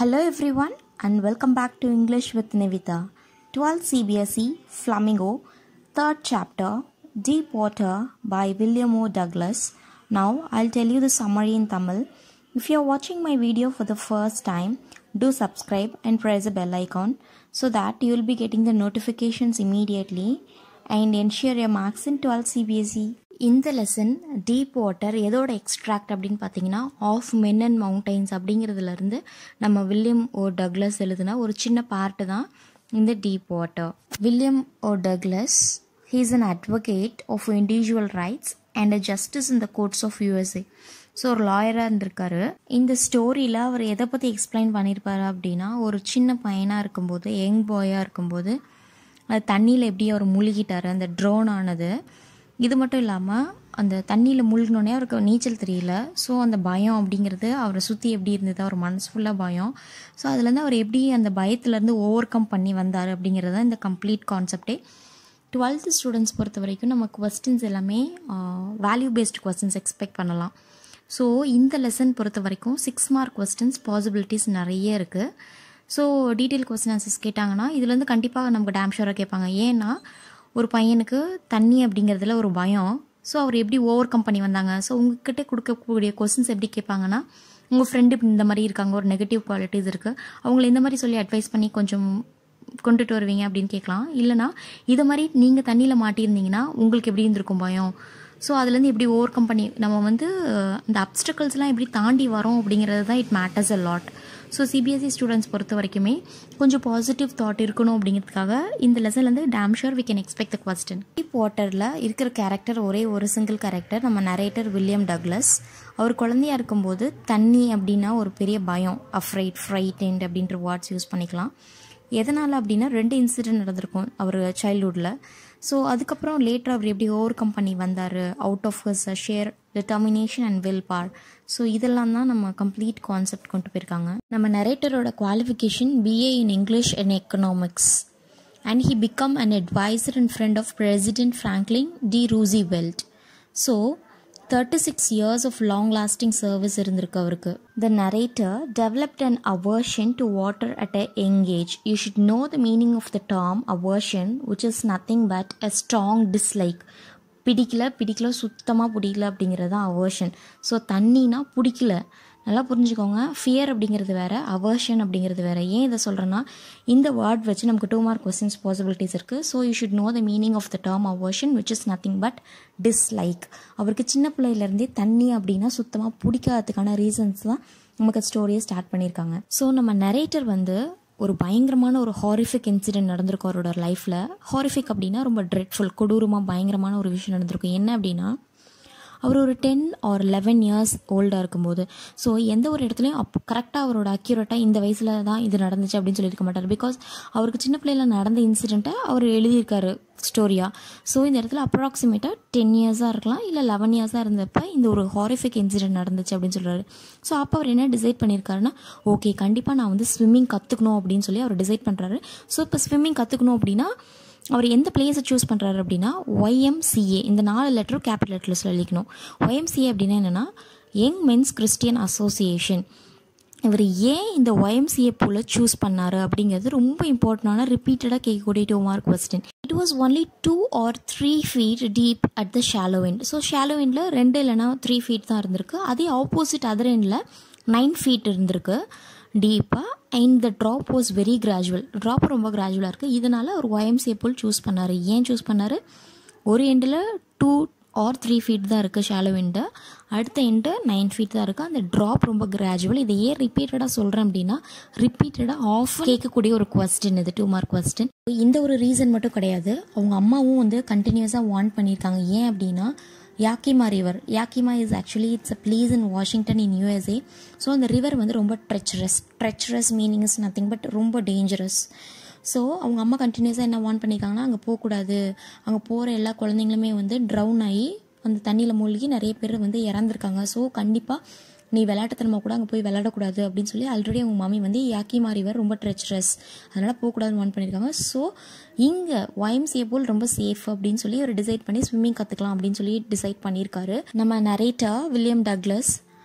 Hello everyone and welcome back to English with Nivita. 12th CBSE Flamingo, third chapter Deep Water by William O. Douglas. Now I'll tell you the summary in Tamil. If you're watching my video for the first time, do subscribe and press the bell icon so that you will be getting the notifications immediately and ensure your marks in 12th CBSE. இந்த lesson deep water எதோட extract அப்படின்னு பார்த்தீங்கன்னா of men and mountains அப்படிங்கிறதுலேருந்து நம்ம William O Douglas எழுதுன ஒரு சின்ன part தான் இந்த deep water William O Douglas he's an advocate of individual rights and a justice in the courts of USA so ஒரு லாயராக இருந்திருக்காரு இந்த ஸ்டோரியில் அவர் எதை பற்றி எக்ஸ்பிளைன் பண்ணியிருப்பாரு அப்படின்னா ஒரு சின்ன பையனாக இருக்கும்போது யங் பாயாக இருக்கும்போது அது தண்ணியில் எப்படி அவர் முழுகிட்டார் அந்த ட்ரோன் ஆனது இது மட்டும் இல்லாமல் அந்த தண்ணியில் முழுகினோடனே அவருக்கு நீச்சல் தெரியல ஸோ அந்த பயம் அப்படிங்கிறது அவரை சுற்றி எப்படி இருந்தது அவர் மனசு ஃபுல்லாக பயம் ஸோ அதுலேருந்து அவர் எப்படி அந்த பயத்துலேருந்து ஓவர் கம் பண்ணி வந்தார் அப்படிங்கிறது தான் இந்த கம்ப்ளீட் கான்செப்டே டுவெல்த்து ஸ்டூடெண்ட்ஸ் பொறுத்த வரைக்கும் நம்ம கொஸ்டின்ஸ் எல்லாமே வேல்யூ பேஸ்டு கொஸ்டின்ஸ் எக்ஸ்பெக்ட் பண்ணலாம் ஸோ இந்த லெசன் பொறுத்த வரைக்கும் சிக்ஸ் மார்க் கொஸ்டின்ஸ் பாசிபிலிட்டிஸ் நிறைய இருக்குது ஸோ டீட்டெயில் கொஸ்டின் ஆன்சர்ஸ் கேட்டாங்கன்னா இதுலேருந்து கண்டிப்பாக நமக்கு டேம் ஷோராக கேட்பாங்க ஏன்னா ஒரு பையனுக்கு தண்ணி அப்படிங்கிறதுல ஒரு பயம் ஸோ அவர் எப்படி ஓவர் கம் பண்ணி வந்தாங்க ஸோ உங்ககிட்ட கொடுக்கக்கூடிய கொஸ்டின்ஸ் எப்படி கேட்பாங்கன்னா உங்கள் ஃப்ரெண்டு இந்த மாதிரி இருக்காங்க ஒரு நெகட்டிவ் குவாலிட்டிஸ் இருக்குது அவங்கள இந்த மாதிரி சொல்லி அட்வைஸ் பண்ணி கொஞ்சம் கொண்டுட்டு வருவீங்க அப்படின்னு கேட்கலாம் இல்லைனா இதை மாதிரி நீங்கள் தண்ணியில் மாட்டியிருந்தீங்கன்னா உங்களுக்கு எப்படி இருந்திருக்கும் பயம் ஸோ அதுலேருந்து எப்படி ஓவர் கம் பண்ணி நம்ம வந்து இந்த அப்டக்கல்ஸ்லாம் எப்படி தாண்டி வரோம் அப்படிங்கிறது தான் it matters a lot so CBSE students பொறுத்த வரைக்குமே கொஞ்சம் பாசிட்டிவ் தாட் இருக்கணும் அப்படிங்கிறதுக்காக இந்த லெசன்லேருந்து damn sure we can expect the question deep வாட்டரில் இருக்கிற கேரக்டர் ஒரே ஒரு சிங்கிள் கேரக்டர் நம்ம நரேட்டர் வில்லியம் டக்லஸ் அவர் குழந்தையா இருக்கும்போது தண்ணி அப்படின்னா ஒரு பெரிய பயம் அஃப்ரைட் ஃப்ரைட்டன்ட் அப்படின்ற வேர்ட்ஸ் யூஸ் பண்ணிக்கலாம் எதனால் அப்படின்னா ரெண்டு இன்சிடென்ட் நடந்திருக்கும் அவர் சைல்ட்ஹுட்டில் ஸோ அதுக்கப்புறம் லேட்டர் அவர் எப்படி ஓவர் கம் பண்ணி வந்தார் out of his sheer determination and will power so இதெல்லாம் தான் நம்ம கம்ப்ளீட் கான்செப்ட் கொண்டு போயிருக்காங்க நம்ம நரேட்டரோட qualification BA in English and economics and he became an advisor and friend of President Franklin D Roosevelt so thirty six years of long lasting service இருந்திருக்கு அவருக்கு the narrator developed an aversion to water at a young age you should know the meaning of the term aversion which is nothing but a strong dislike பிடிக்கல பிடிக்கல சுத்தமாக பிடிக்கல அப்படிங்கிறது தான் aversion so தண்ணினா பிடிக்கல நல்லா புரிஞ்சுக்கோங்க ஃபியர் அப்படிங்கிறது வேறு அவர்ஷன் அப்படிங்கிறது வேறு ஏன் இதை சொல்கிறேன்னா இந்த வேர்ட் வச்சு நமக்கு டூ மார்க் கொஸ்டின்ஸ் பாசிபிலிட்டிஸ் இருக்குது so you should know the meaning of the term aversion which is nothing but dislike அவருக்கு சின்ன பிள்ளையிலேருந்தே தண்ணி அப்படின்னா சுத்தமாக பிடிக்காததுக்கான ரீசன்ஸ் தான் நமக்கு ஸ்டோரியை ஸ்டார்ட் பண்ணியிருக்காங்க ஸோ நம்ம நரேட்டர் வந்து ஒரு பயங்கரமான ஒரு ஹாரிஃபிக் இன்சிடென்ட் நடந்திருக்கும் அவரோட லைஃப்பில் ஹாரிஃபிக் அப்படின்னா ரொம்ப ட்ரெட்ஃபுல் கொடூரமாக பயங்கரமான ஒரு விஷயம் நடந்திருக்கும் என்ன அப்படின்னா அவர் ஒரு டென் ஆர் லெவன் இயர்ஸ் ஓல்டாக இருக்கும்போது ஸோ எந்த ஒரு இடத்துலையும் அப் கரெக்டாக அவரோட அக்யூரேட்டாக இந்த வயசில் தான் இது நடந்துச்சு அப்படின்னு சொல்லியிருக்க மாட்டார் பிகாஸ் அவருக்கு சின்ன பிள்ளையில் நடந்த இன்சிடெண்ட்டை அவர் எழுதியிருக்காரு ஸ்டோரியாக ஸோ இந்த இடத்துல அப்ராக்சிமேட்டாக டென் இயர்ஸாக இருக்கலாம் இல்லை லெவன் இயர்ஸாக இருந்தப்போ இந்த ஒரு ஹாரிஃபிக் இன்சிடென்ட் நடந்துச்சு அப்படின்னு சொல்கிறாரு ஸோ அப்போ அவர் என்ன டிசைட் பண்ணியிருக்காருன்னா ஓகே கண்டிப்பாக நான் வந்து ஸ்விம்மிங் கற்றுக்கணும் அப்படின்னு சொல்லி அவர் டிசைட் பண்ணுறாரு ஸோ இப்போ ஸ்விம்மிங் கற்றுக்கணும் அப்படின்னா அவர் எந்த பிளேஸை சூஸ் பண்ணுறாரு அப்படின்னா ஒய்எம்சிஏ இந்த நாலு லெட்டரும் கேபிட்டல் லெட்டர்ஸில் எழுதிக்கணும் ஒய்எம்சிஏ அப்படின்னா என்னென்னா யங் மென்ஸ் கிறிஸ்டியன் அசோசியேஷன் இவர் ஏன் இந்த ஒய்எம்சிஏ போல் சூஸ் பண்ணார் அப்படிங்கிறது ரொம்ப இம்பார்ட்டண்டான ரிப்பீட்டடாக கேட்கக்கூடிய two mark question it was only two or three feet deep at the shallow end so shallow எண்டில் ரெண்டு இல்லைனா த்ரீ ஃபீட் தான் இருந்திருக்கு அதே ஆப்போசிட் அதர் எண்டில் நைன் ஃபீட் இருந்திருக்கு டீப்பாக and the drop was very gradual drop ரொம்ப கிராஜுவலாக இருக்குது இதனால் ஒரு ஒயம்சிஏ போல் சூஸ் பண்ணார் ஏன் சூஸ் பண்ணார் ஒரு எண்டில் டூ ஆர் த்ரீ ஃபீட் தான் இருக்குது ஷாலோ எண்டு அடுத்த எண்டு நைன் ஃபீட் தான் இருக்குது அந்த ட்ராப் ரொம்ப கிராஜுவல் இதை ஏன் ரிப்பீட்டடாக சொல்கிறேன் அப்படின்னா ரிப்பீட்டடாக ஆஃப் கேட்கக்கூடிய ஒரு கொஸ்டின் இது டூ மார்க் கொஸ்டின் இந்த ஒரு ரீசன் மட்டும் கிடையாது அவங்க அம்மாவும் வந்து கண்டினியூஸாக வார்ன் பண்ணியிருக்காங்க ஏன் அப்படின்னா Yakima river Yakima is actually it's a place in Washington in USA so அந்த ரிவர் வந்து ரொம்ப treacherous treacherous meaning is nothing but ரொம்ப டேஞ்சரஸ் ஸோ அவங்க அம்மா கண்டினியூஸாக என்ன வார்ன் பண்ணியிருக்காங்கன்னா அங்கே போகக்கூடாது அங்கே போகிற எல்லா குழந்தைங்களுமே வந்து ட்ரவுன் ஆகி அந்த தண்ணியில் மூழ்கி நிறைய பேர் வந்து இறந்துருக்காங்க ஸோ கண்டிப்பாக நீ விளையாட்டுத்தனமாக கூட அங்கே போய் விளையாடக்கூடாது அப்படின்னு சொல்லி ஆல்ரெடி அவங்க மாமி வந்து யாக்கிமா ரிவர் ரொம்ப ட்ரெச்ரஸ் அதனால் போகக்கூடாதுன்னு வார்ன் பண்ணியிருக்காங்க ஸோ இங்கே ஒயம்சிஏ போல் ரொம்ப சேஃப் அப்படின்னு சொல்லி அவர் டிசைட் பண்ணி ஸ்விம்மிங் கற்றுக்கலாம் அப்படின்னு சொல்லி டிசைட் பண்ணியிருக்காரு நம்ம நரேட்டா வில்லியம் டக்லஸ்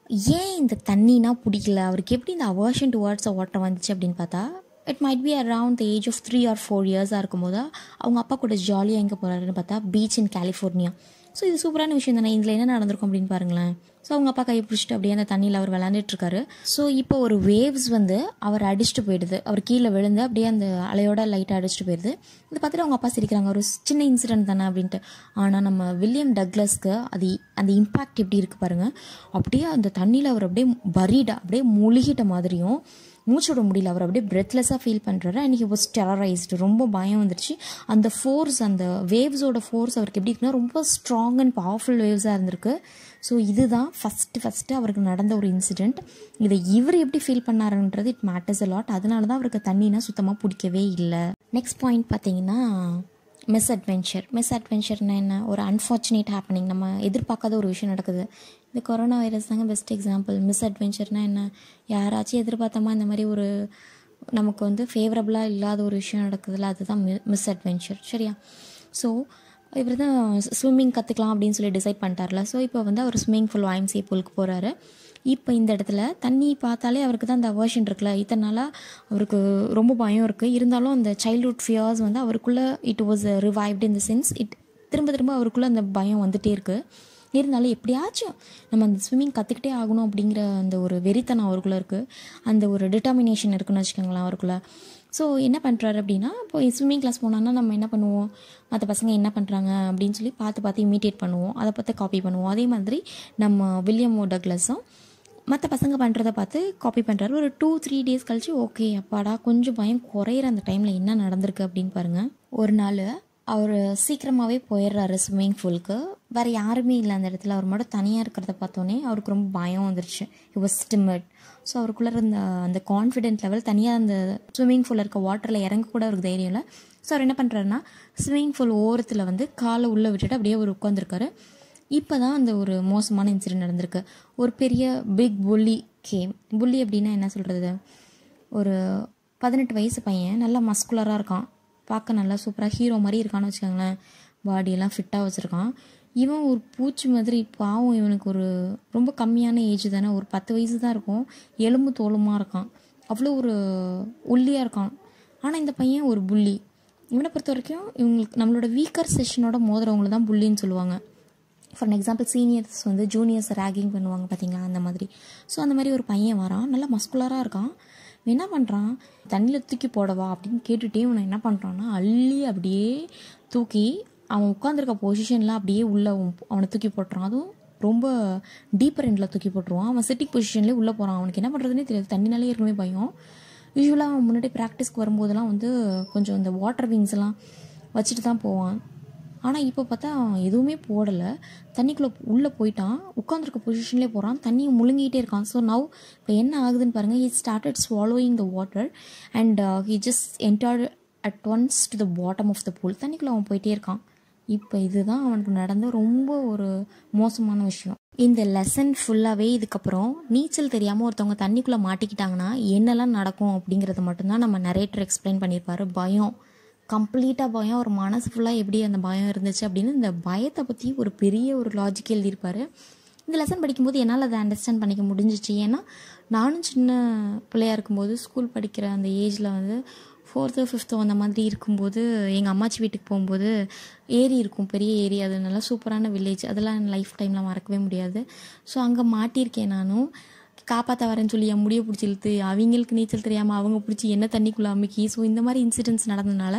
ஏன் இந்த தண்ணினா பிடிக்கல அவருக்கு எப்படி இந்த அவர்ஷன் டுவர்ட்ஸ் வாட்டர் வந்துச்சு அப்படின்னு பார்த்தா it might be around the age of three or four இயர்ஸாக இருக்கும்போது அவங்க அப்பா கூட ஜாலியாக எங்கே போகிறாருன்னு பார்த்தா பீச் இன் கலிஃபோர்னியா ஸோ இது சூப்பரான விஷயம் தானே இதில் என்ன நடந்திருக்கும் அப்படின்னு பாருங்களேன் ஸோ அவங்க அப்பா கையை பிடிச்சிட்டு அப்படியே அந்த தண்ணியில் அவர் விளாண்டுட்டு இருக்காரு ஸோ இப்போ ஒரு வேவ்ஸ் வந்து அவர் அடிச்சுட்டு போயிடுது அவர் கீழே விழுந்து அப்படியே அந்த அலையோட லைட்டாக அடிச்சுட்டு போயிடுது இதை பார்த்துட்டு அவங்க அப்பா சிரிக்கிறாங்க ஒரு சின்ன இன்சிடென்ட் தானே அப்படின்ட்டு ஆனால் நம்ம வில்லியம் டக்லஸ்க்கு அது அந்த இம்பேக்ட் எப்படி இருக்குது பாருங்கள் அப்படியே அந்த தண்ணியில் அவர் அப்படியே பரீடா அப்படியே முழுகிட்ட மாதிரியும் மூச்சு விட முடியல அவர் அப்படியே பிரெத்லெஸ்ஸாக ஃபீல் பண்ணுறாரு அண்ட் ஹி வாஸ் டெரரைஸ்டு ரொம்ப பயம் வந்துருச்சு அந்த ஃபோர்ஸ் அந்த வேவ்ஸோட ஃபோர்ஸ் அவருக்கு எப்படி இருக்குன்னா ரொம்ப ஸ்ட்ராங் அண்ட் பவர்ஃபுல் வேவ்ஸாக இருந்திருக்கு ஸோ இதுதான் ஃபஸ்ட்டு ஃபஸ்ட்டு அவருக்கு நடந்த ஒரு இன்சிடெண்ட் இதை இவர் எப்படி ஃபீல் பண்ணாருன்றது இட் மேட்டர்ஸ் அலாட் அதனால தான் அவருக்கு தண்ணினா சுத்தமாக பிடிக்கவே இல்லை நெக்ஸ்ட் பாயிண்ட் பார்த்தீங்கன்னா மிஸ் அட்வென்ச்சர் மிஸ் அட்வென்ச்சர்னா என்ன ஒரு அன்ஃபார்ச்சுனேட் ஹேப்பனிங் நம்ம எதிர்பார்க்காத ஒரு விஷயம் நடக்குது இந்த கொரோனா வைரஸ் தாங்க பெஸ்ட் எக்ஸாம்பிள் மிஸ் அட்வென்ச்சர்னா என்ன யாராச்சும் எதிர்பார்த்தமா இந்த மாதிரி ஒரு நமக்கு வந்து ஃபேவரபுளாக இல்லாத ஒரு விஷயம் நடக்குதுல்ல அதுதான் மி மிஸ் அட்வென்ச்சர் சரியா ஸோ இவர் தான் ஸ்விம்மிங் கற்றுக்கலாம் அப்படின்னு சொல்லி டிசைட் பண்ணிட்டார்ல ஸோ இப்போ வந்து அவர் ஸ்விம்மிங் ஃபுல் வாய்ம்சி பூலுக்கு போகிறாரு இப்போ இந்த இடத்துல தண்ணி பார்த்தாலே அவருக்கு தான் அந்த அவர்ஷன் இருக்குல்ல இத்தனை நாளாக அவருக்கு ரொம்ப பயம் இருக்குது இருந்தாலும் அந்த சைல்ட்ஹுட் ஃபியர்ஸ் வந்து அவருக்குள்ளே it was revived in the sense it திரும்ப திரும்ப அவருக்குள்ளே அந்த பயம் வந்துகிட்டே இருக்குது இருந்தாலும் எப்படியாச்சும் நம்ம அந்த ஸ்விம்மிங் கற்றுக்கிட்டே ஆகணும் அப்படிங்கிற அந்த ஒரு வெறித்தனம் அவருக்குள்ளே இருக்குது அந்த ஒரு டிட்டர்மினேஷன் இருக்குன்னு வச்சுக்கோங்களேன் அவருக்குள்ளே ஸோ என்ன பண்ணுறாரு அப்படின்னா இப்போ ஸ்விம்மிங் கிளாஸ் போனோன்னா நம்ம என்ன பண்ணுவோம் மற்ற பசங்க என்ன பண்ணுறாங்க அப்படின்னு சொல்லி பார்த்து பார்த்து இமிட்டேட் பண்ணுவோம் அதை பார்த்து காப்பி பண்ணுவோம் அதே மாதிரி நம்ம வில்லியம் ஓ டக்லஸும் மற்ற பசங்க பண்ணுறத பார்த்து காப்பி பண்ணுறாரு ஒரு டூ த்ரீ டேஸ் கழிச்சு ஓகே அப்பாடா கொஞ்சம் பயம் குறையிற அந்த டைமில் என்ன நடந்திருக்கு அப்படின்னு பாருங்கள் ஒரு நாள் அவர் சீக்கிரமாகவே போயிடுறாரு ஸ்விம்மிங் பூலுக்கு வேறு யாருமே இல்லை அந்த இடத்துல அவர் மட்டும் தனியாக இருக்கிறத பார்த்தோன்னே அவருக்கு ரொம்ப பயம் வந்துருச்சு இட் வாஸ் ஸ்டிமட் ஸோ அவருக்குள்ளே இருந்த அந்த கான்ஃபிடென்ட் லெவல் தனியாக அந்த ஸ்விம்மிங் பூலில் இருக்க வாட்டரில் இறங்க கூட அவருக்கு தைரியம் இல்லை ஸோ அவர் என்ன பண்ணுறாருன்னா ஸ்விம்மிங் பூல் ஓரத்தில் வந்து காலை உள்ளே விட்டுட்டு அப்படியே அவர் உட்காந்துருக்காரு இப்போ தான் அந்த ஒரு மோசமான இன்சிடென்ட் நடந்திருக்கு ஒரு பெரிய பிக் புள்ளி கேம் புள்ளி அப்படின்னா என்ன சொல்கிறது ஒரு பதினெட்டு வயசு பையன் நல்லா மஸ்குலராக இருக்கான் பார்க்க நல்லா சூப்பராக ஹீரோ மாதிரி இருக்கான்னு வச்சுக்கோங்களேன் பாடியெல்லாம் ஃபிட்டாக வச்சுருக்கான் இவன் ஒரு பூச்சி மாதிரி பாவம் இவனுக்கு ஒரு ரொம்ப கம்மியான ஏஜ் தானே ஒரு பத்து வயசு தான் இருக்கும் எலும்பு தோலுமாக இருக்கான் அவ்வளோ ஒரு ஒல்லியாக இருக்கான் ஆனால் இந்த பையன் ஒரு புள்ளி இவனை பொறுத்த வரைக்கும் இவங்களுக்கு நம்மளோட வீக்கர் செஷனோட மோதுறவங்களை தான் புள்ளின்னு சொல்லுவாங்க ஃபார் எக்ஸாம்பிள் சீனியர்ஸ் வந்து ஜூனியர்ஸ் ரேகிங் பண்ணுவாங்க பார்த்தீங்களா அந்த மாதிரி ஸோ அந்த மாதிரி ஒரு பையன் வரான் நல்லா மஸ்குலராக இருக்கான் இவன் என்ன பண்ணுறான் தண்ணியில் தூக்கி போடவா அப்படின்னு கேட்டுகிட்டே இவனை என்ன பண்ணுறான்னா அள்ளி அப்படியே தூக்கி அவன் உட்காந்துருக்க பொசிஷனில் அப்படியே உள்ளே அவனை தூக்கி போட்டுறான் அதுவும் ரொம்ப டீப்பர் எண்டில் தூக்கி போட்டுருவான் அவன் சிட்டிங் பொசிஷன்லேயே உள்ளே போகிறான் அவனுக்கு என்ன பண்ணுறதுனே தெரியாது தண்ணினாலே ஏற்கனவே பயம் யூஸ்வலாக அவன் முன்னாடி ப்ராக்டிஸ்க்கு வரும்போதெல்லாம் வந்து கொஞ்சம் இந்த வாட்டர் விங்ஸ் எல்லாம் வச்சுட்டு தான் போவான் ஆனால் இப்போ பார்த்தா அவன் எதுவுமே போடலை தண்ணிக்குள்ளே உள்ளே போயிட்டான் உட்காந்துருக்க பொசிஷன்லேயே போகிறான் தண்ணியை முழுங்கிட்டே இருக்கான் ஸோ நவ் இப்போ என்ன ஆகுதுன்னு பாருங்கள் he started swallowing the water and he just entered at once to the bottom of the pool தண்ணிக்குள்ளே அவன் போயிட்டே இருக்கான் இப்போ இதுதான் அவனுக்கு நடந்த ரொம்ப ஒரு மோசமான விஷயம் இந்த லெசன் ஃபுல்லாகவே இதுக்கப்புறம் நீச்சல் தெரியாமல் ஒருத்தவங்க தண்ணிக்குள்ளே மாட்டிக்கிட்டாங்கன்னா என்னெல்லாம் நடக்கும் அப்படிங்கிறத மட்டும்தான் நம்ம நரேட்டர் எக்ஸ்பிளைன் பண்ணியிருப்பாரு பயம் கம்ப்ளீட்டாக பயம் ஒரு மனசு ஃபுல்லாக எப்படி அந்த பயம் இருந்துச்சு அப்படின்னு இந்த பயத்தை பற்றி ஒரு பெரிய ஒரு லாஜிக் எழுதியிருப்பார் இந்த லெசன் படிக்கும்போது என்னால் அதை அண்டர்ஸ்டாண்ட் பண்ணிக்க முடிஞ்சிச்சு ஏன்னா நானும் சின்ன பிள்ளையாக இருக்கும்போது ஸ்கூல் படிக்கிற அந்த ஏஜில் வந்து ஃபோர்த்து ஃபிஃப்த்தோ அந்த மாதிரி இருக்கும்போது எங்கள் அம்மாச்சி வீட்டுக்கு போகும்போது ஏரி இருக்கும் பெரிய ஏரி அது நல்லா சூப்பரான வில்லேஜ் அதெல்லாம் என் லைஃப் டைமில் மறக்கவே முடியாது ஸோ அங்கே மாட்டியிருக்கேன் நானும் காப்பாற்ற வரேன்னு சொல்லி என் முடியை பிடிச்சி இழுத்து அவங்களுக்கு நீச்சல் தெரியாமல் அவங்க பிடிச்சி என்ன தண்ணிக்குள்ளே அமுக்கி ஸோ இந்த மாதிரி இன்சிடென்ட்ஸ் நடந்ததுனால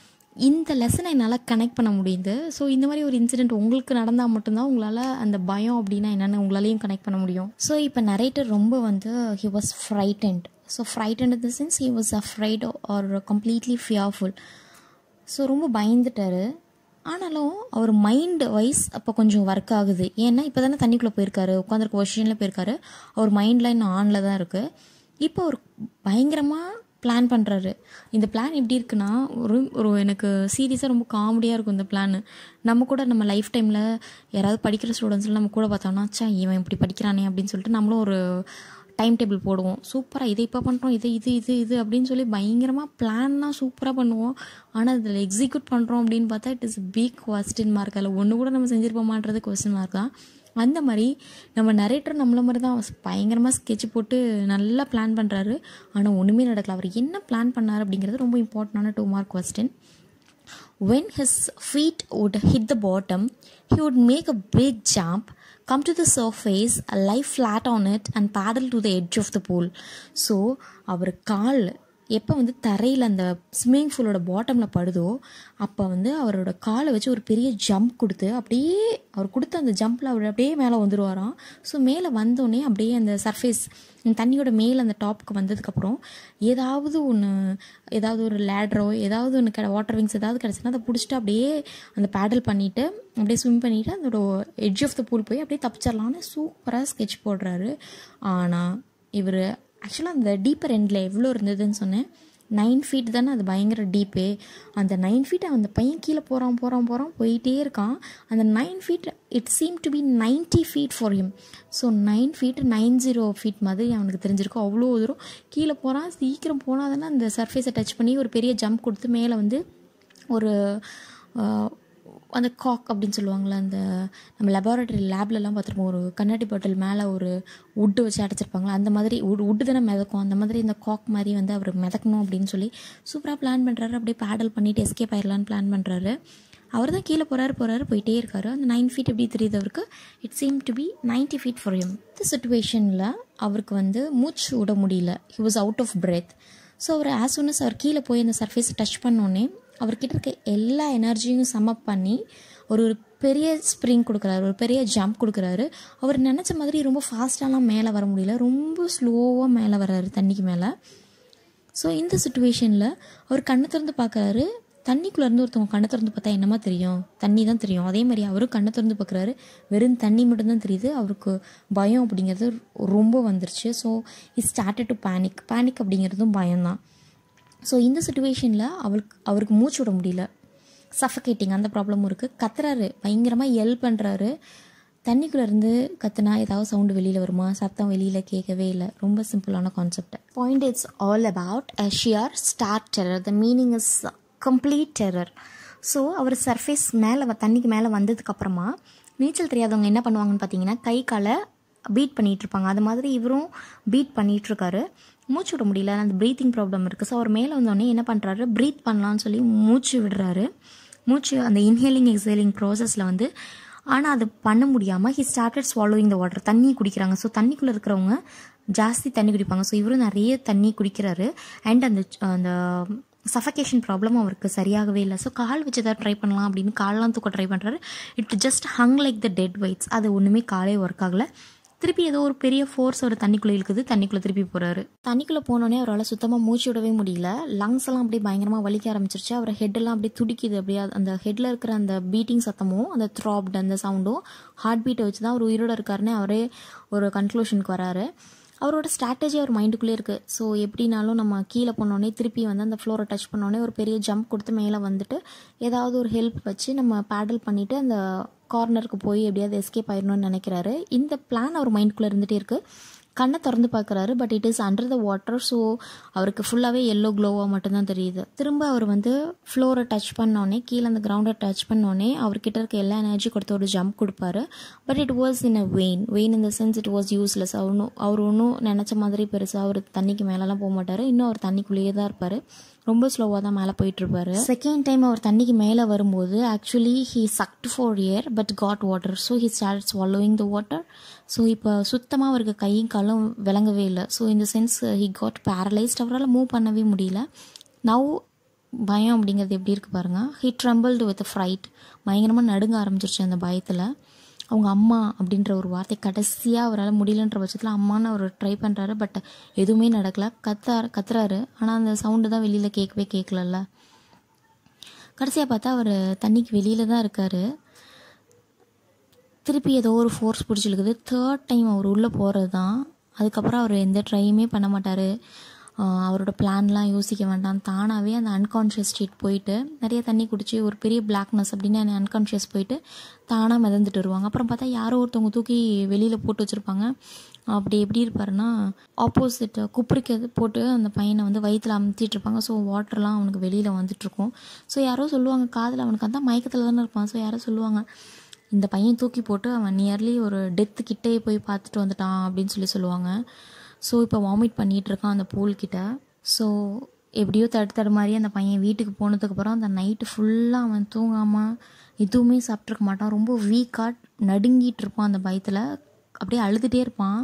இந்த லெசனை என்னால் கனெக்ட் பண்ண முடியுது ஸோ இந்த மாதிரி ஒரு இன்சிடென்ட் உங்களுக்கு நடந்தால் மட்டும்தான் உங்களால் அந்த பயம் அப்படின்னா என்னென்னு உங்களாலையும் கனெக்ட் பண்ண முடியும் ஸோ இப்போ நரேட்டர் ரொம்ப வந்து he was frightened so frightened in the sense he was afraid or completely fearful so ரொம்ப பயந்துட்டார் ஆனாலும் அவர் மைண்ட் வைஸ் அப்போ கொஞ்சம் ஒர்க் ஆகுது ஏன்னா இப்போ தானே தண்ணிக்குள்ளே போயிருக்காரு உட்காந்துருக்க பொசிஷனில் போயிருக்காரு அவர் மைண்டில் இன்னும் ஆனில் தான் இருக்குது இப்போ அவர் பயங்கரமாக பிளான் பண்ணுறாரு இந்த பிளான் எப்படி இருக்குன்னா ஒரு ஒரு எனக்கு சீரியஸாக ரொம்ப காமெடியாக இருக்கும் இந்த பிளான் நம்ம கூட நம்ம லைஃப் டைமில் யாராவது படிக்கிற ஸ்டூடெண்ட்ஸ்லாம் நம்ம கூட பார்த்தோம்னா சா இவன் இப்படி படிக்கிறானே அப்படின்னு சொல்லிட்டு நம்மளும் ஒரு டைம் டேபிள் போடுவோம் சூப்பராக இதை இப்போ பண்ணுறோம் இது இது இது இது அப்படின்னு சொல்லி பயங்கரமாக பிளான்லாம் சூப்பராக பண்ணுவோம் ஆனால் இதில் எக்ஸிக்யூட் பண்ணுறோம் அப்படின்னு பார்த்தா it is big question mark அதில் ஒன்று கூட நம்ம செஞ்சிருப்போமான்றது கொஸ்டின் மார்க் தான் அந்த மாதிரி நம்ம நரேட்டர் நம்மள மாதிரி தான் பயங்கரமாக ஸ்கெட்ச் போட்டு நல்லா பிளான் பண்ணுறாரு ஆனால் ஒன்றுமே நடக்கல அவர் என்ன பிளான் பண்ணார் அப்படிங்கிறது ரொம்ப இம்பார்ட்டண்டான two mark question when his feet would hit the bottom, he would make a big jump, come to the surface, lie flat on it, and paddle to the edge of the pool. So அவர் கால் எப்போ வந்து தரையில் அந்த swimming பூலோட பாட்டமில் படுதோ அப்போ வந்து அவரோட காலை வச்சு ஒரு பெரிய ஜம்ப் கொடுத்து அப்படியே அவர் கொடுத்த அந்த ஜம்பில் அவர் அப்படியே மேலே வந்துடுவாராம் ஸோ மேலே வந்தோடனே அப்படியே அந்த சர்ஃபேஸ் தண்ணியோட மேலே அந்த டாப்புக்கு வந்ததுக்கப்புறம் ஏதாவது ஒன்று ஏதாவது ஒரு லேட்ரோ ஏதாவது ஒன்று கிட வாட்டர் விங்ஸ் ஏதாவது கிடச்சுன்னா அதை பிடிச்சிட்டு அப்படியே அந்த பேடல் பண்ணிவிட்டு அப்படியே ஸ்விம் பண்ணிவிட்டு அதோட எட்ஜ் ஆஃப் த பூல் போய் அப்படியே தப்பிச்சிடலான்னு சூப்பராக ஸ்கெட்ச் போடுறாரு ஆனால் இவர் ஆக்சுவலாக அந்த டீப்பர் எண்டில் எவ்வளோ இருந்ததுன்னு சொன்னேன் நைன் ஃபீட் தானே அது பயங்கர டீப்பு அந்த நைன் ஃபீட் அந்த பையன் கீழே போகிறான் போகிறான் போகிறான் போயிட்டே இருக்கான் அந்த nine feet it seem to be ninety feet for him so nine feet nine zero feet மாதிரி அவனுக்கு தெரிஞ்சிருக்கும் அவ்வளோ தூரம் கீழே போகிறான் சீக்கிரம் போனால் தானே அந்த சர்ஃபேஸை டச் பண்ணி ஒரு பெரிய ஜம்ப் கொடுத்து மேலே வந்து ஒரு அந்த காக் அப்படின்னு சொல்லுவாங்கள்ல அந்த நம்ம லெபார்ட்டரி லேப்லலாம் பார்த்துருப்போம் ஒரு கண்ணாடி பாட்டில் மேலே ஒரு உட்டு வச்சு அடைச்சிருப்பாங்களா அந்த மாதிரி உட் உட்டு தானே மிதக்கும் அந்த மாதிரி இந்த காக் மாதிரி வந்து அவர் மிதக்கணும் அப்படின்னு சொல்லி சூப்பராக பிளான் பண்ணுறாரு அப்படியே பேடல் பண்ணிவிட்டு எஸ்கேப் ஆயிடலான்னு பிளான் பண்ணுறாரு அவர் தான் கீழே போகிறாரு போகிறாரு போயிட்டே இருக்காரு அந்த நைன் ஃபீட் எப்படி தெரியுது அவருக்கு it seem to be ninety feet for him இந்த சுச்சுவேஷனில் அவருக்கு வந்து மூச்சு விட முடியல he was out of breath so அவர் ஆஸ் soon as அவர் கீழே போய் அந்த சர்ஃபேஸை டச் பண்ணோன்னே அவர்கிட்ட இருக்க எல்லா எனர்ஜியும் சமப் பண்ணி ஒரு ஒரு பெரிய ஸ்ப்ரிங் கொடுக்குறாரு ஒரு பெரிய ஜம்ப் கொடுக்குறாரு அவர் நினச்ச மாதிரி ரொம்ப ஃபாஸ்ட்டாலாம் மேலே வர முடியல ரொம்ப ஸ்லோவாக மேலே வர்றாரு தண்ணிக்கு மேலே ஸோ இந்த சுச்சுவேஷனில் அவர் கண்ணை திறந்து பார்க்குறாரு தண்ணிக்குள்ளே இருந்து ஒருத்தவங்க கண்ணை திறந்து பார்த்தா என்னமா தெரியும் தண்ணி தான் தெரியும் அதே மாதிரி அவரும் கண்ணை திறந்து பார்க்குறாரு வெறும் தண்ணி மட்டும்தான் தெரியுது அவருக்கு பயம் அப்படிங்கிறது ரொம்ப வந்துருச்சு so is started to panic panic அப்படிங்கிறதும் பயம்தான் ஸோ இந்த சுச்சுவேஷனில் அவருக்கு அவருக்கு மூச்சு விட முடியல சஃபகேட்டிங் அந்த ப்ராப்ளமும் இருக்குது கத்துறாரு பயங்கரமாக எல் பண்ணுறாரு தண்ணிக்குள்ளே இருந்து கத்துனா ஏதாவது சவுண்டு வெளியில் வருமா சத்தம் வெளியில் கேட்கவே இல்லை ரொம்ப சிம்பிளான concept point it's all about a sheer stark terror the meaning is complete terror so அவர் சர்ஃபேஸ் மேலே தண்ணிக்கு மேலே வந்ததுக்கப்புறமா நீச்சல் தெரியாதவங்க என்ன பண்ணுவாங்கன்னு பார்த்தீங்கன்னா கை காலை பீட் பண்ணிகிட்டு இருப்பாங்க அது மாதிரி இவரும் பீட் பண்ணிகிட்ருக்காரு மூச்சு விட முடியல அந்த ப்ரீத்திங் ப்ராப்ளம் இருக்குது ஸோ அவர் மேலே வந்தோடனே என்ன பண்ணுறாரு ப்ரீத் பண்ணலான்னு சொல்லி மூச்சு விடுறாரு மூச்சு அந்த இன்ஹேலிங் எக்ஸேலிங் ப்ராசஸில் வந்து ஆனால் அது பண்ண முடியாமல் he started swallowing the water தண்ணி குடிக்கிறாங்க ஸோ தண்ணிக்குள்ளே இருக்கிறவங்க ஜாஸ்தி தண்ணி குடிப்பாங்க ஸோ இவரும் நிறைய தண்ணி குடிக்கிறாரு அண்ட் அந்த அந்த சஃபகேஷன் ப்ராப்ளம் அவருக்கு சரியாகவே இல்லை ஸோ கால் வச்சு தான் ட்ரை பண்ணலாம் அப்படின்னு கால்லாம் தூக்க ட்ரை பண்ணுறாரு it just hung like the dead weights அது ஒன்றுமே காலே ஒர்க் ஆகலை திருப்பி ஏதோ ஒரு பெரிய ஃபோர்ஸ் ஒரு தண்ணிக்குள்ளே இருக்குது தண்ணிக்குள்ளே திருப்பி போகிறாரு தண்ணிக்குள்ளே போனோடனே அவரால் சுத்தமாக மூச்சு விடவே முடியல லங்ஸ் எல்லாம் அப்படியே பயங்கரமாக வலிக்க ஆரம்பிச்சிருச்சு அவர் ஹெட்டெல்லாம் அப்படியே துடிக்குது அப்படியே அந்த ஹெட்டில் இருக்கிற அந்த பீட்டிங் சத்தமும் அந்த த்ராப்ட் அந்த சவுண்டும் ஹார்ட் பீட்டை வச்சு தான் அவர் உயிரோடு இருக்காருன்னு அவரே ஒரு கன்க்ளூஷனுக்கு வராரு அவரோட ஸ்ட்ராட்டஜி அவர் மைண்டுக்குள்ளே இருக்குது ஸோ எப்படினாலும் நம்ம கீழே போனோடனே திருப்பி வந்து அந்த ஃப்ளோரை டச் பண்ணோடனே ஒரு பெரிய ஜம்ப் கொடுத்து மேலே வந்துட்டு ஏதாவது ஒரு ஹெல்ப் வச்சு நம்ம பேடல் பண்ணிவிட்டு அந்த கார்னருக்கு போய் எப்படியாவது எஸ்கேப் ஆயிடணும்னு நினைக்கிறாரு இந்த பிளான் அவர் மைண்டுக்குள்ளே இருந்துகிட்டே இருக்குது கண்ணை திறந்து பார்க்குறாரு but it is under the water so அவருக்கு ஃபுல்லாகவே எல்லோ க்ளோவாக மட்டும்தான் தெரியுது திரும்ப அவர் வந்து ஃப்ளோரை டச் பண்ணோடனே கீழே அந்த கிரவுண்டை டச் பண்ணோடனே அவர்கிட்ட இருக்க எல்லா எனர்ஜி கொடுத்து ஒரு ஜம்ப் கொடுப்பாரு but it was in a vain vain இந்த சென்ஸ் இட் வாஸ் யூஸ்லெஸ் அவர் ஒன்றும் அவர் ஒன்றும் நினச்ச மாதிரி பெருசாக அவர் தண்ணிக்கு மேலெலாம் போக மாட்டார் இன்னும் அவர் தண்ணிக்குள்ளேயே தான் இருப்பார் ரொம்ப ஸ்லோவாக தான் மேலே போயிட்டுருப்பாரு செகண்ட் டைம் அவர் தண்ணிக்கு மேலே வரும்போது actually he sucked for air but got water so he start swallowing the water so இப்போ சுத்தமாக அவருக்கு கையும் காலும் விளங்கவே இல்லை ஸோ இந்த சென்ஸ் ஹி காட் பேரலைஸ்ட் அவரால் மூவ் பண்ணவே முடியல நவ் பயம் அப்படிங்கிறது எப்படி இருக்குது பாருங்கள் ஹி ட்ரம்பிள்டு வித் ஃப்ரைட் பயங்கரமாக நடுங்க ஆரம்பிச்சிருச்சு அந்த பயத்தில் அவங்க அம்மா அப்படின்ற ஒரு வார்த்தை கடைசியாக அவரால் முடியலன்ற பட்சத்தில் அம்மான்னு அவர் ட்ரை பண்ணுறாரு பட் எதுவுமே நடக்கல கத்த கத்துறாரு ஆனால் அந்த சவுண்டு தான் வெளியில் கேட்கவே கேட்கலல்ல கடைசியாக பார்த்தா அவர் தண்ணிக்கு வெளியில் தான் இருக்கார் திருப்பி ஏதோ ஒரு ஃபோர்ஸ் பிடிச்சிருக்குது தேர்ட் டைம் அவர் உள்ளே போகிறது தான் அதுக்கப்புறம் அவர் எந்த ட்ரையுமே பண்ண மாட்டார் அவரோட பிளான்லாம் யோசிக்க வேண்டாம் தானாகவே அந்த அன்கான்ஷியஸ் ஸ்டேட் போயிட்டு நிறைய தண்ணி குடிச்சு ஒரு பெரிய பிளாக்னஸ் அப்படின்னு அந்த அன்கான்ஷியஸ் போயிட்டு தானாக மிதந்துட்டு வருவாங்க அப்புறம் பார்த்தா யாரோ ஒருத்தவங்க தூக்கி வெளியில் போட்டு வச்சுருப்பாங்க அப்படி எப்படி இருப்பாருன்னா ஆப்போசிட் குப்புறிக்க போட்டு அந்த பையனை வந்து வயிற்றில் அமுத்திட்டு இருப்பாங்க ஸோ வாட்டர்லாம் அவனுக்கு வெளியில் வந்துட்டுருக்கும் ஸோ யாரோ சொல்லுவாங்க காதில் அவனுக்கு அந்த மயக்கத்தில் தானே இருப்பான் ஸோ யாரோ சொல்லுவாங்க இந்த பையன் தூக்கி போட்டு அவன் நியர்லி ஒரு டெத்து கிட்டே போய் பார்த்துட்டு வந்துட்டான் அப்படின்னு சொல்லி சொல்லுவாங்க ஸோ இப்போ வாமிட் பண்ணிகிட்டு இருக்கான் அந்த பூல் கிட்ட ஸோ எப்படியோ தடு தடு மாதிரி அந்த பையன் வீட்டுக்கு போனதுக்கப்புறம் அந்த நைட்டு ஃபுல்லாக அவன் தூங்காமல் எதுவுமே சாப்பிட்ருக்க மாட்டான் ரொம்ப வீக்காக நடுங்கிட்டு இருப்பான் அந்த பயத்தில் அப்படியே அழுதுகிட்டே இருப்பான்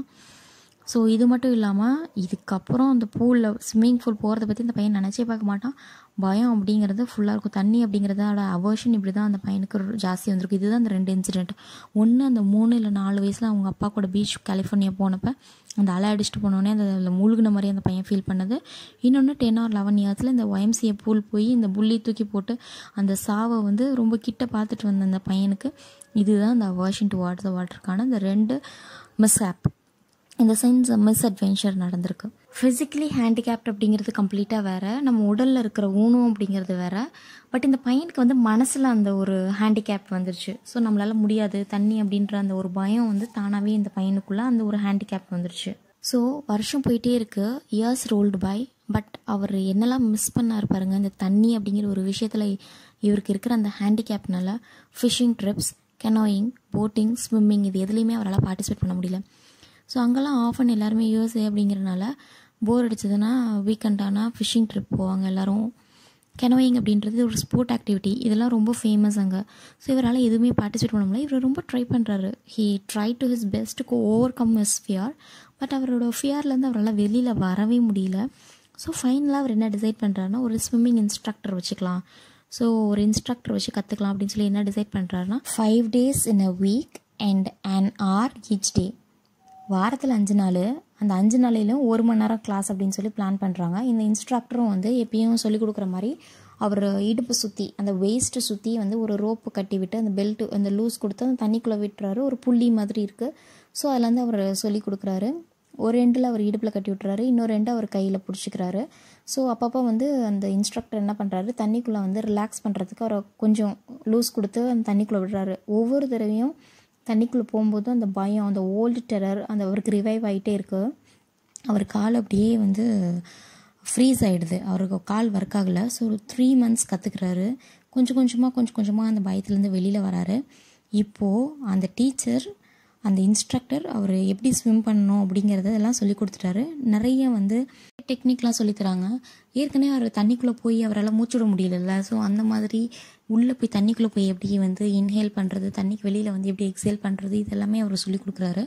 ஸோ இது மட்டும் இல்லாமல் இதுக்கப்புறம் அந்த பூலில் ஸ்விம்மிங் பூல் போகிறத பற்றி இந்த பையன் நினச்சே பார்க்க மாட்டான் பயம் அப்படிங்கிறது ஃபுல்லாக இருக்கும் தண்ணி அப்படிங்கிறதோட அவர்ஷன் இப்படி தான் அந்த பையனுக்கு ஒரு ஜாஸ்தி வந்திருக்கு இதுதான் அந்த ரெண்டு இன்சிடெண்ட் ஒன்று அந்த மூணு இல்லை நாலு வயசில் அவங்க அப்பா கூட பீச் கலிஃபோர்னியா போனப்போ அந்த அலை அடிச்சுட்டு போனோடனே அந்த அதில் மூழ்கின மாதிரி அந்த பையன் ஃபீல் பண்ணது இன்னொன்று டென் ஆர் லெவன் இயர்ஸில் இந்த ஒயம்சிஏ பூல் போய் இந்த புள்ளி தூக்கி போட்டு அந்த சாவை வந்து ரொம்ப கிட்ட பார்த்துட்டு வந்த அந்த பையனுக்கு இதுதான் அந்த அவர்ஷன் டு வாட்டர் வாட்டருக்கான இந்த ரெண்டு மிஸ் ஆப் இந்த சென்ஸ் மிஸ் அட்வென்ச்சர் நடந்திருக்கு ஃபிசிக்கலி ஹேண்டிகேப்ட் அப்படிங்கிறது கம்ப்ளீட்டாக வேறு நம்ம உடலில் இருக்கிற ஊனம் அப்படிங்கிறது வேறு பட் இந்த பையனுக்கு வந்து மனசில் அந்த ஒரு ஹேண்டிகேப் வந்துருச்சு ஸோ நம்மளால் முடியாது தண்ணி அப்படின்ற அந்த ஒரு பயம் வந்து தானாகவே இந்த பையனுக்குள்ளே அந்த ஒரு ஹேண்டிகேப் வந்துருச்சு ஸோ வருஷம் போயிட்டே இருக்குது இயர்ஸ் ரோல்டு பை பட் அவர் என்னெல்லாம் மிஸ் பண்ணார் பாருங்க இந்த தண்ணி அப்படிங்கிற ஒரு விஷயத்தில் இவருக்கு இருக்கிற அந்த ஹேண்டிகேப்னால fishing trips canoeing boating swimming இது எதுலேயுமே அவரால் பார்ட்டிசிபேட் பண்ண முடியல ஸோ அங்கெல்லாம் ஆஃபன் எல்லாருமே யூஎஸ்ஏ அப்படிங்கிறனால போர் அடிச்சதுன்னா வீக்கெண்ட் ஆனால் ஃபிஷிங் ட்ரிப் போவாங்க எல்லோரும் கெனோயிங் அப்படின்றது ஒரு ஸ்போர்ட் ஆக்டிவிட்டி இதெல்லாம் ரொம்ப ஃபேமஸ் அங்கே ஸோ இவரால் எதுவுமே பார்ட்டிசிபேட் பண்ண முடியல இவர் ரொம்ப ட்ரை பண்ணுறாரு he try to his best to overcome his fear but அவரோட ஃபியர்லேருந்து அவரால் வெளியில் வரவே முடியல ஸோ ஃபைனலாக அவர் என்ன டிசைட் பண்ணுறாருன்னா ஒரு ஸ்விம்மிங் இன்ஸ்ட்ரக்டர் வச்சுக்கலாம் ஸோ ஒரு இன்ஸ்ட்ரக்டர் வச்சு கற்றுக்கலாம் அப்படின்னு சொல்லி என்ன டிசைட் பண்ணுறாருன்னா five days in a week and an hour each day வாரத்தில் அஞ்சு நாள் அந்த அஞ்சு நாளையிலும் ஒரு மணி நேரம் கிளாஸ் அப்படின்னு சொல்லி பிளான் பண்ணுறாங்க இந்த இன்ஸ்ட்ரக்டரும் வந்து எப்பயும் சொல்லிக் கொடுக்குற மாதிரி அவர் இடுப்பு சுற்றி அந்த வேஸ்ட்டு சுற்றி வந்து ஒரு ரோப்பு கட்டி விட்டு அந்த பெல்ட்டு அந்த லூஸ் கொடுத்து அந்த தண்ணிக்குள்ளே விட்டுறாரு ஒரு புள்ளி மாதிரி இருக்குது ஸோ அதில் வந்து அவர் சொல்லி கொடுக்குறாரு ஒரு எண்டில் அவர் இடுப்பில் கட்டி விட்டுறாரு இன்னொரு ரெண்டு அவர் கையில் பிடிச்சிக்கிறாரு ஸோ அப்பப்போ வந்து அந்த இன்ஸ்ட்ரக்டர் என்ன பண்ணுறாரு தண்ணிக்குள்ளே வந்து ரிலாக்ஸ் பண்ணுறதுக்கு அவர் கொஞ்சம் லூஸ் கொடுத்து அந்த தண்ணிக்குள்ளே விடுறாரு ஒவ்வொரு தடவையும் தண்ணிக்குள்ளே போகும்போதும் அந்த பயம் அந்த ஓல்டு டெரர் அந்த அவருக்கு ரிவைவ் ஆகிட்டே இருக்குது அவர் கால் அப்படியே வந்து ஃப்ரீஸ் ஆகிடுது அவருக்கு கால் ஒர்க் ஆகலை ஸோ ஒரு த்ரீ மந்த்ஸ் கற்றுக்குறாரு கொஞ்சம் கொஞ்சமாக கொஞ்சம் கொஞ்சமாக அந்த பயத்துலேருந்து வெளியில் வராரு இப்போது அந்த டீச்சர் அந்த இன்ஸ்ட்ரக்டர் அவர் எப்படி ஸ்விம் பண்ணணும் அப்படிங்கிறத எல்லாம் சொல்லி கொடுத்துட்டாரு நிறைய வந்து டெக்னிக்லாம் சொல்லித்தராங்க ஏற்கனவே அவர் தண்ணிக்குள்ளே போய் அவரால் மூச்சுட முடியலல்ல ஸோ அந்த மாதிரி உள்ளே போய் தண்ணிக்குள்ளே போய் எப்படி வந்து இன்ஹேல் பண்ணுறது தண்ணிக்கு வெளியில் வந்து எப்படி எக்ஸேல் பண்ணுறது இதெல்லாமே அவர் சொல்லி கொடுக்குறாரு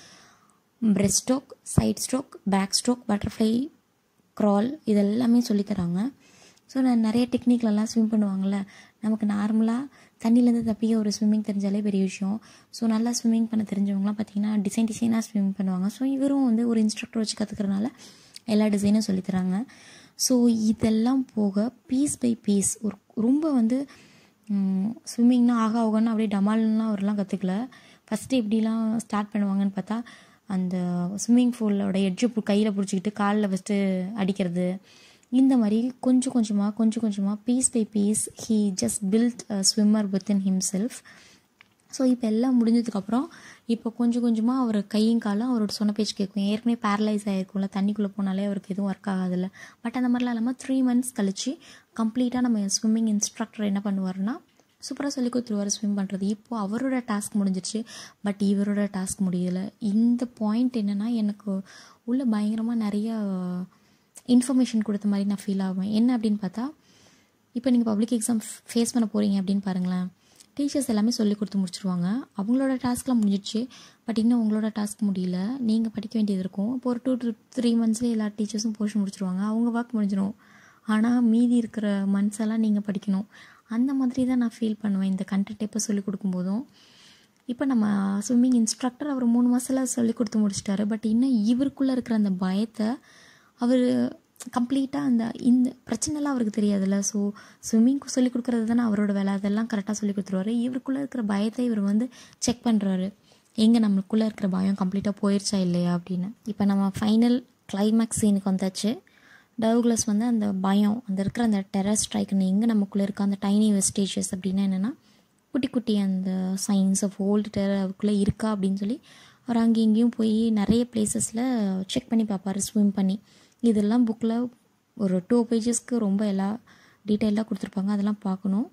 breast stroke side stroke back stroke butterfly crawl இதெல்லாமே சொல்லித்தராங்க ஸோ நான் நிறைய டெக்னிக்லலாம் ஸ்விம் பண்ணுவாங்கள்ல நமக்கு நார்மலாக தண்ணியிலேருந்து தப்பிக்க ஒரு ஸ்விம்மிங் தெரிஞ்சாலே பெரிய விஷயம் ஸோ நல்லா ஸ்விம்மிங் பண்ண தெரிஞ்சவங்களாம் பார்த்திங்கன்னா டிசைன் டிசைனாக ஸ்விம் பண்ணுவாங்க ஸோ இவரும் வந்து ஒரு இன்ஸ்ட்ரக்டர் வச்சு கற்றுக்கிறனால எல்லா டிசைனும் சொல்லித்தராங்க ஸோ இதெல்லாம் போக பீஸ் பை பீஸ் ஒரு ரொம்ப வந்து ஸ்விம்மிங்னா ஆக ஆகன்னு அப்படியே டமால்லாம் அவரெல்லாம் கற்றுக்கல ஃபஸ்ட்டு எப்படிலாம் ஸ்டார்ட் பண்ணுவாங்கன்னு பார்த்தா அந்த ஸ்விம்மிங் பூலோட எட்ஜு கையில் பிடிச்சிக்கிட்டு காலில் ஃபஸ்ட்டு அடிக்கிறது இந்த மாதிரி கொஞ்சம் கொஞ்சமாக கொஞ்சம் கொஞ்சமாக piece by piece he just built swimmer within himself so இப்போ எல்லாம் முடிஞ்சதுக்கப்புறம் இப்போ கொஞ்சம் கொஞ்சமாக அவர் கையும் காலும் அவரோட சொன்ன பேச்சு கேட்கும் ஏற்கனவே பேரலைஸ் ஆகிருக்கும்ல தண்ணிக்குள்ளே போனாலே அவருக்கு எதுவும் ஒர்க் ஆகாதில்ல பட் அந்த மாதிரிலாம் இல்லாமல் த்ரீ மந்த்ஸ் கழிச்சு கம்ப்ளீட்டாக நம்ம ஸ்விம்மிங் இன்ஸ்ட்ரக்டர் என்ன பண்ணுவார்னா சூப்பராக சொல்லி கொடுத்துருவார் ஸ்விம் பண்ணுறது இப்போது அவரோட டாஸ்க் முடிஞ்சிருச்சு பட் இவரோட டாஸ்க் முடியலை இந்த பாயிண்ட் என்னென்னா எனக்கு உள்ள பயங்கரமாக நிறைய இன்ஃபர்மேஷன் கொடுத்த மாதிரி நான் ஃபீல் ஆகுவேன் என்ன அப்படின்னு பார்த்தா இப்போ நீங்கள் பப்ளிக் எக்ஸாம் ஃபேஸ் பண்ண போகிறீங்க அப்படின்னு பாருங்களேன் டீச்சர்ஸ் எல்லாமே சொல்லி கொடுத்து முடிச்சிருவாங்க அவங்களோட டாஸ்க்லாம் முடிஞ்சிடுச்சு பட் இன்னும் உங்களோட டாஸ்க் முடியல நீங்கள் படிக்க வேண்டியது இருக்கும் இப்போ ஒரு டூ டு த்ரீ மந்த்ஸ்லேயே எல்லா டீச்சர்ஸும் போர்ஷன் முடிச்சிருவாங்க அவங்க ஒர்க் முடிஞ்சிடும் ஆனால் மீதி இருக்கிற மந்த்ஸ் எல்லாம் நீங்கள் படிக்கணும் அந்த மாதிரி தான் நான் ஃபீல் பண்ணுவேன் இந்த கண்டென்ட் இப்போ சொல்லிக் கொடுக்கும்போதும் இப்போ நம்ம ஸ்விம்மிங் இன்ஸ்ட்ரக்டர் அவர் மூணு மாதத்தில் சொல்லி கொடுத்து முடிச்சிட்டாரு பட் இன்னும் இவருக்குள்ளே இருக்கிற அந்த பயத்தை அவர் கம்ப்ளீட்டாக அந்த இந்த பிரச்சனைலாம் அவருக்கு தெரியாதுல்ல ஸோ ஸ்விம்மிங் சொல்லி கொடுக்குறது தானே அவரோட வேலை அதெல்லாம் கரெக்டாக சொல்லி கொடுத்துருவாரு இவருக்குள்ளே இருக்கிற பயத்தை இவர் வந்து செக் பண்ணுறாரு எங்கே நம்மளுக்குள்ளே இருக்கிற பயம் கம்ப்ளீட்டாக போயிடுச்சா இல்லையா அப்படின்னு இப்போ நம்ம ஃபைனல் கிளைமேக்ஸ் சீனுக்கு வந்தாச்சு டவுக்லஸ் வந்து அந்த பயம் அந்த இருக்கிற அந்த டெரர் ஸ்ட்ரைக்குன்னு எங்கே நமக்குள்ளே இருக்க அந்த டைனி வெஸ்டேஜஸ் அப்படின்னா என்னென்னா குட்டி குட்டி அந்த சயின்ஸ் ஆஃப் ஓல்டு டெரர் அவருக்குள்ளே இருக்கா அப்படின்னு சொல்லி அவர் அங்கேயும் இங்கேயும் போய் நிறைய பிளேசஸில் செக் பண்ணி பார்ப்பாரு ஸ்விம் பண்ணி இதெல்லாம் புக்கில் ஒரு டூ பேஜஸ்க்கு ரொம்ப எல்லா டீட்டெயிலாக கொடுத்துருப்பாங்க அதெல்லாம் பார்க்கணும்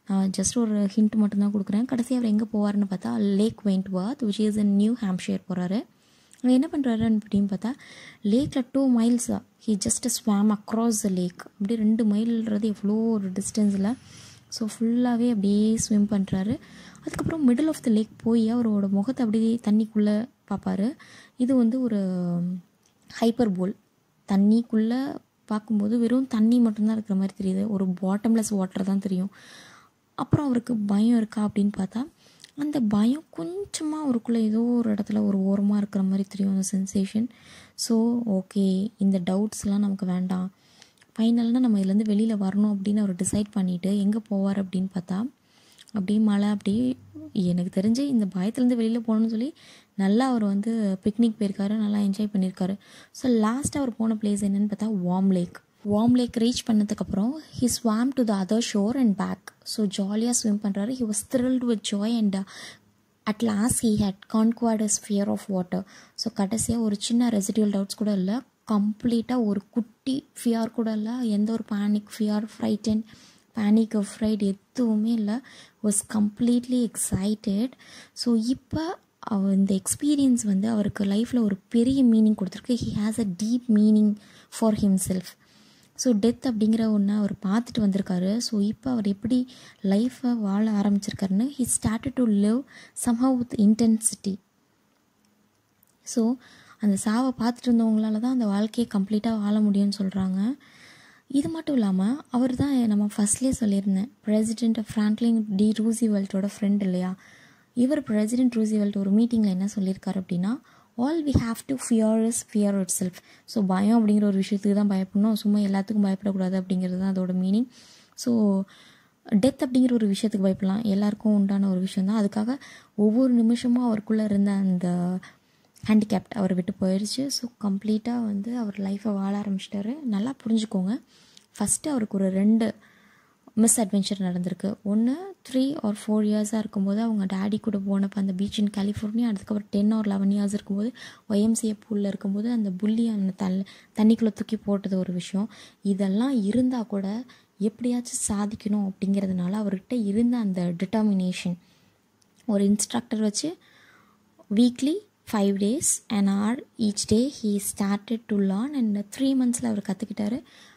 நான் ஜஸ்ட் ஒரு ஹிண்ட் மட்டும்தான் கொடுக்குறேன் கடைசி அவர் எங்கே போவார்னு பார்த்தா lake Wentworth which is in New Hampshire போகிறாரு அவர் என்ன பண்ணுறாரு அப்படின்னு பார்த்தா லேக்கில் டூ மைல்ஸாக he just swam across the lake அப்படியே ரெண்டு மைல்ன்றது எவ்வளோ ஒரு டிஸ்டன்ஸில் ஸோ ஃபுல்லாகவே அப்படியே ஸ்விம் பண்ணுறாரு அதுக்கப்புறம் மிடில் ஆஃப் த லேக் போய் அவரோட முகத்தை அப்படியே தண்ணிக்குள்ளே பார்ப்பாரு இது வந்து ஒரு ஹைப்பர் போல் தண்ணிக்குள்ளே பார்க்கும்போது வெறும் தண்ணி மட்டும்தான் இருக்கிற மாதிரி தெரியுது ஒரு பாட்டம்லெஸ் வாட்டர் தான் தெரியும் அப்புறம் அவருக்கு பயம் இருக்கா அப்படின்னு பார்த்தா அந்த பயம் கொஞ்சமாக அவருக்குள்ளே ஏதோ ஒரு இடத்துல ஒரு ஓரமாக இருக்கிற மாதிரி தெரியும் அந்த சென்சேஷன் ஸோ ஓகே இந்த டவுட்ஸ்லாம் நமக்கு வேண்டாம் ஃபைனல்னால் நம்ம இதுலேருந்து வெளியில் வரணும் அப்படின்னு அவர் டிசைட் பண்ணிவிட்டு எங்கே போவார் அப்படின்னு பார்த்தா அப்படியே மழை அப்படியே எனக்கு தெரிஞ்சு இந்த பயத்துலேருந்து வெளியில் போகணும்னு சொல்லி நல்லா அவர் வந்து பிக்னிக் போயிருக்காரு நல்லா என்ஜாய் பண்ணியிருக்காரு ஸோ லாஸ்ட் அவர் போன பிளேஸ் என்னென்னு பார்த்தா warm lake warm lake reach பண்ணதுக்கப்புறம் he swam to the other shore and back so ஜாலியாக ஸ்விம் பண்ணுறாரு he was thrilled with joy and at last he had conquered his fear of water so கடைசியாக ஒரு சின்ன residual doubts கூட இல்லை கம்ப்ளீட்டாக ஒரு குட்டி ஃபியர் கூட இல்லை எந்த ஒரு panic fear frighten panic fright எதுவுமே இல்லை வாஸ் கம்ப்ளீட்லி எக்ஸைட்டட் ஸோ இப்போ அவர் இந்த எக்ஸ்பீரியன்ஸ் வந்து அவருக்கு லைஃப்பில் ஒரு பெரிய மீனிங் கொடுத்துருக்கு he has a deep meaning for himself so death அப்படிங்கிற ஒன்று அவர் பார்த்துட்டு வந்திருக்காரு ஸோ இப்போ அவர் எப்படி லைஃப்பை வாழ ஆரம்பிச்சிருக்காருன்னு he started to live somehow with intensity so அந்த சாவை பார்த்துட்டு இருந்தவங்களால தான் அந்த வாழ்க்கையை கம்ப்ளீட்டாக வாழ முடியும்னு சொல்கிறாங்க இது மட்டும் இல்லாமல் அவர் தான் நம்ம ஃபஸ்ட்லேயே சொல்லியிருந்தேன் பிரசிடெண்ட் ஃப்ராங்க்லின் டி ரூசிவெல்ட்டோட ஃப்ரெண்ட் இல்லையா இவர் பிரசிடென்ட் ரூசிவெல்ட் ஒரு மீட்டிங்கில் என்ன சொல்லியிருக்காரு அப்படின்னா all we have to fear is fear itself so பயம் அப்படிங்கிற ஒரு விஷயத்துக்கு தான் பயப்படணும் சும்மா எல்லாத்துக்கும் பயப்படக்கூடாது அப்படிங்கிறது தான் அதோட மீனிங் ஸோ டெத் அப்படிங்கிற ஒரு விஷயத்துக்கு பயப்படலாம் எல்லாருக்கும் உண்டான ஒரு விஷயம் தான் அதுக்காக ஒவ்வொரு நிமிஷமும் அவருக்குள்ளே இருந்த அந்த ஹேண்டிகேப்ட் அவர் விட்டு போயிடுச்சு ஸோ கம்ப்ளீட்டாக வந்து அவர் லைஃப்பை வாழ ஆரம்பிச்சிட்டாரு நல்லா புரிஞ்சுக்கோங்க ஃபஸ்ட்டு அவருக்கு ஒரு ரெண்டு மிஸ் அட்வென்ச்சர் நடந்திருக்கு ஒன்று த்ரீ ஆர் ஃபோர் இயர்ஸாக இருக்கும்போது அவங்க டேடி கூட போனப்போ அந்த பீச் இன் கலிஃபோர்னியா அதுக்கப்புறம் டென் ஆர் லெவன் இயர்ஸ் இருக்கும்போது ஒய்எம்சிஏ பூலில் இருக்கும்போது அந்த புள்ளி அந்த தல் தண்ணிக்குள்ளே தூக்கி போட்டது ஒரு விஷயம் இதெல்லாம் இருந்தால் கூட எப்படியாச்சும் சாதிக்கணும் அப்படிங்கிறதுனால அவர்கிட்ட இருந்த அந்த டிட்டர்மினேஷன் ஒரு இன்ஸ்ட்ரக்டர் வச்சு weekly five days and or each day he started to learn and three மந்த்ஸில் அவர் கற்றுக்கிட்டாரு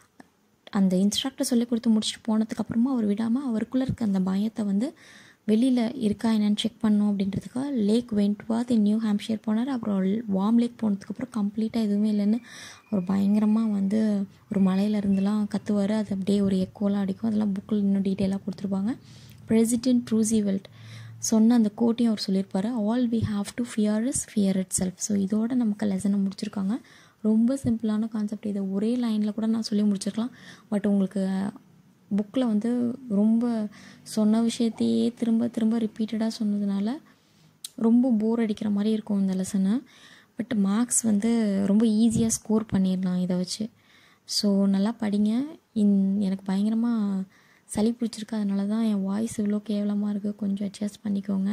அந்த இன்ஸ்ட்ரக்டர் சொல்லி கொடுத்து முடிச்சுட்டு போனதுக்கப்புறமா அவர் விடாமல் அவருக்குள்ளே இருக்க அந்த பயத்தை வந்து வெளியில் இருக்கா என்னன்னு செக் பண்ணோம் அப்படின்றதுக்காக lake Wentworth in New Hampshire போனார் அப்புறம் வார்ம் லேக் போனதுக்கப்புறம் கம்ப்ளீட்டாக எதுவுமே இல்லைன்னு அவர் பயங்கரமாக வந்து ஒரு மலையில இருந்துலாம் கத்துவார் அது அப்படியே ஒரு எக்கோலாம் அடிக்கும் அதெல்லாம் புக்கில் இன்னும் டீட்டெயிலாக கொடுத்துருப்பாங்க பிரசிடென்ட் ட்ரூசிவெல்ட் சொன்ன அந்த கோட்டையும் அவர் சொல்லியிருப்பாரு all we have to fear is fear itself so இதோட நமக்கு லெசனை முடிச்சிருக்காங்க ரொம்ப சிம்பிளான கான்செப்ட் இதை ஒரே லைனில் கூட நான் சொல்லி முடிச்சிருக்கலாம் பட் உங்களுக்கு புக்கில் வந்து ரொம்ப சொன்ன விஷயத்தையே திரும்ப திரும்ப ரிப்பீட்டடாக சொன்னதுனால ரொம்ப போர் அடிக்கிற மாதிரி இருக்கும் இந்த லெசனை பட் மார்க்ஸ் வந்து ரொம்ப ஈஸியாக ஸ்கோர் பண்ணிடலாம் இதை வச்சு ஸோ நல்லா படிங்க இன் எனக்கு பயங்கரமாக சளி பிடிச்சிருக்கு அதனால தான் என் வாய்ஸ் இவ்வளோ கேவலமாக இருக்குது கொஞ்சம் அட்ஜஸ்ட் பண்ணிக்கோங்க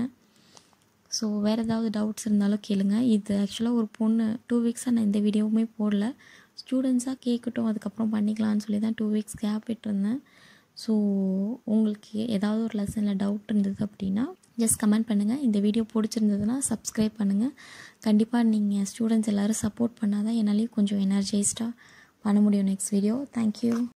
ஸோ வேறு ஏதாவது டவுட்ஸ் இருந்தாலும் கேளுங்க இது ஆக்சுவலாக ஒரு பொண்ணு டூ வீக்ஸாக நான் இந்த வீடியோவுமே போடல ஸ்டூடெண்ட்ஸாக கேட்கட்டும் அதுக்கப்புறம் பண்ணிக்கலாம்னு சொல்லி தான் டூ வீக்ஸ் கேப் விட்டுருந்தேன் ஸோ உங்களுக்கு ஏதாவது ஒரு லெசனில் டவுட் இருந்தது அப்படின்னா ஜஸ்ட் கமெண்ட் பண்ணுங்கள் இந்த வீடியோ பிடிச்சிருந்ததுன்னா சப்ஸ்கிரைப் பண்ணுங்கள் கண்டிப்பாக நீங்கள் ஸ்டூடெண்ட்ஸ் எல்லோரும் சப்போர்ட் பண்ணால் தான் என்னாலையும் கொஞ்சம் எனர்ஜைஸ்டாக பண்ண முடியும் நெக்ஸ்ட் வீடியோ தேங்க்யூ